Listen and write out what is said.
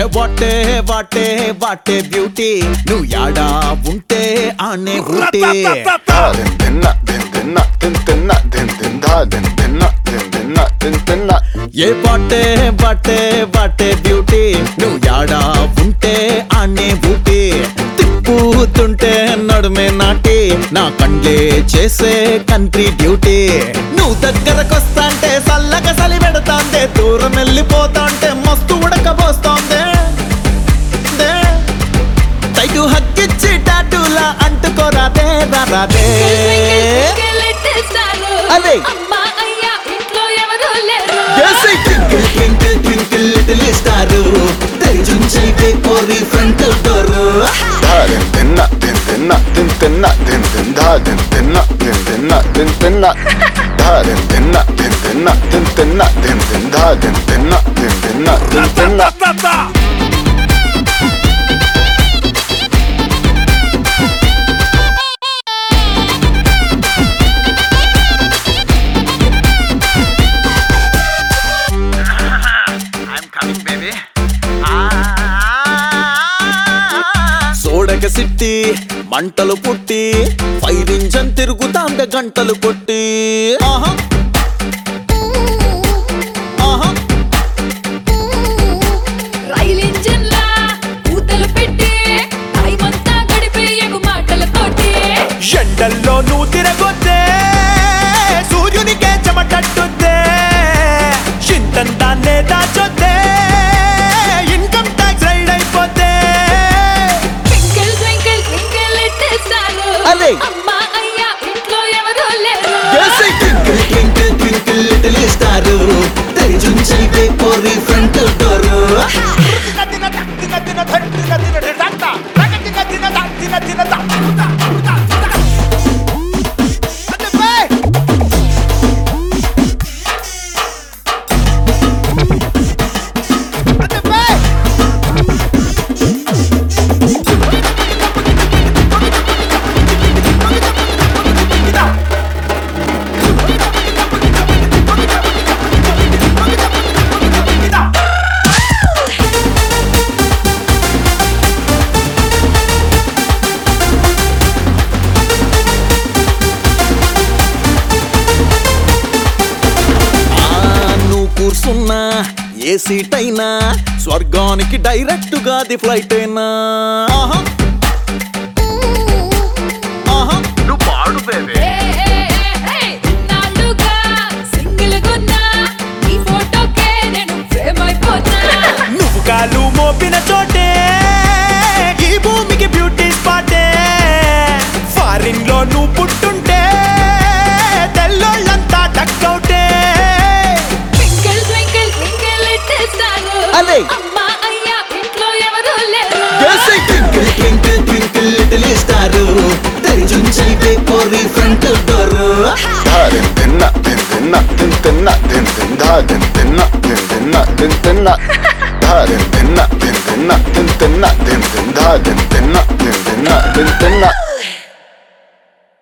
ఏ what a what a what a beauty నువ్వు యాడా ఉంటే ఆనే ఊటే Da din din na din din na din din na din din da din din na din din na din din na ఏ what a what a what a beauty నువ్వు యాడా ఉంటే ఆనే ఊటే తిప్పుతుంటే నడుమే నాటి నా కండ్లే చేసే కంట్రీ డ్యూటీ నువ్వు దగ్గరకొస్తాంటే సల్లగా సలి పెడతాందే దూరం వెళ్ళిపోతాంటే మస్తు ఉడకబోస్తోందే దే. తైటు హక్కిచ్చి టాటూలా అంటుకోరాదే రాదే అదే. Twinkle twinkle twinkle little star తెరిచుంచైతే కోరి front door Da din din na din din na din din na din din da din din na din din na din din na Da din din na din din na din din na din din da din din na din din na din din na సోడక సిట్టి మంటలు పుట్టి fire engine తిరుగుతాండే గంటలు కొట్టి ఆహా ఆహా ఎండల్లో నువ్వు తిరగొద్దే సూర్యునికే చెమటట్టుద్దే చింతంతాన్నే దాచొద్దే ఇన్కమ్ ట్యాక్స్ రైడ్ అయిపోతే అదే. అమ్మా అయ్యా ఇంట్లో ఎవరు లేరు twinkle twinkle twinkle little star తెరిచుంచైతే కోరి ఫ్రంట్ డోర్ ఆ, నువ్వు కూర్చున్నా ఏ సీట్ అయినా స్వర్గానికి డైరెక్ట్ గా ది ఫ్లైట్ అయినా ఆహా. ఆహా. నాలుగా సింగిల్ గున్నా ఈ ఫోటోకే నేను ఫేమ్ అయిపోతా నువ్వు కాలు మోపిన చోటే ఈ భూమికి బ్యూటీ స్పాటే ఫారిన్ లో నువ్వు పుట్టుంటే తెల్లోళ్ళంతా డక్కౌటే twinkle twinkle twinkle little star అదే. అమ్మా అయ్యా ఇంట్లో ఎవరు లేరు twinkle twinkle twinkle little star తెరిచుంచైతే కోరి front door Da din din na din din na din din na din din da din din na din din na din din na Da din din na din din na din din na din din da din din na din din na din din na